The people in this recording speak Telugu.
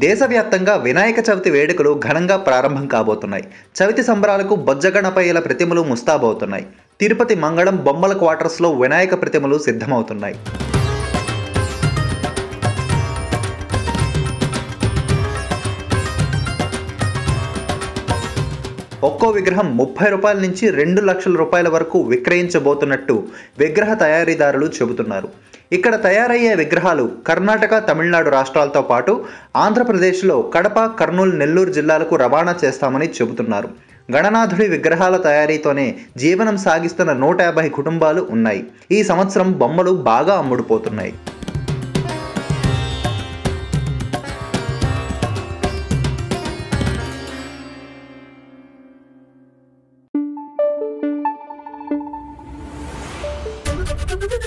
దేశవ్యాప్తంగా వినాయక చవితి వేడుకలు ఘనంగా ప్రారంభం కాబోతున్నాయి చవితి సంబరాలకు బొజ్జగణపయ్యల ప్రతిమలు ముస్తాబవుతున్నాయి తిరుపతి మంగళం బొమ్మల క్వార్టర్స్లో వినాయక ప్రతిమలు సిద్ధమవుతున్నాయి ఒక్కో విగ్రహం ముప్పై రూపాయల నుంచి రెండు లక్షల రూపాయల వరకు విక్రయించబోతున్నట్టు విగ్రహ తయారీదారులు చెబుతున్నారు ఇక్కడ తయారయ్యే విగ్రహాలు కర్ణాటక తమిళనాడు రాష్ట్రాలతో పాటు ఆంధ్రప్రదేశ్లో కడప కర్నూలు నెల్లూరు జిల్లాలకు రవాణా చేస్తామని చెబుతున్నారు గణనాథుడి విగ్రహాల తయారీతోనే జీవనం సాగిస్తున్న నూట యాభై కుటుంబాలు ఉన్నాయి ఈ సంవత్సరం బొమ్మలు బాగా అమ్ముడుపోతున్నాయి Thank you.